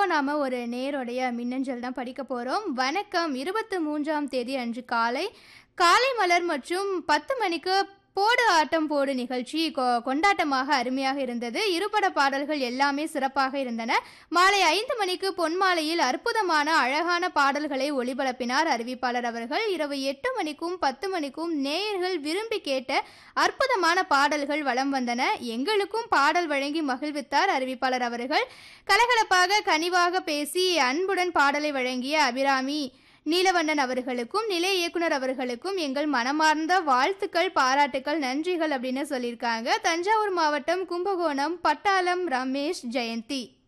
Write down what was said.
நாம ஒரு நேருடைய மின்னஞ்சல் தான் படிக்க போறோம் வணக்கம் இருபத்தி மூன்றாம் தேதி அன்று காலை காலை மலர் மற்றும் பத்து மணிக்கு போடு ஆட்டம் போடு நிகழ்ச்சி கொ- கொண்டாட்டமாக அருமையாக இருந்தது இருபட பாடல்கள் எல்லாமே சிறப்பாக இருந்தன மாலை ஐந்து மணிக்கு பொன்மாலையில் அற்புதமான அழகான பாடல்களை ஒளிபரப்பினார் அறிவிப்பாளர் அவர்கள் இரவு எட்டு மணிக்கும் பத்து மணிக்கும் நேயர்கள் விரும்பி கேட்ட அற்புதமான பாடல்கள் வலம் வந்தன எங்களுக்கும் பாடல் வழங்கி மகிழ்வித்தார் அறிவிப்பாளர் அவர்கள் கலகலப்பாக கனிவாக பேசி அன்புடன் பாடலை வழங்கிய அபிராமி நீலவண்ணன் அவர்களுக்கும் நிலைய இயக்குனர் அவர்களுக்கும் எங்கள் மனமார்ந்த வாழ்த்துக்கள் பாராட்டுக்கள் நன்றிகள் அப்படின்னு சொல்லியிருக்காங்க தஞ்சாவூர் மாவட்டம் கும்பகோணம் பட்டாளம் ரமேஷ் ஜெயந்தி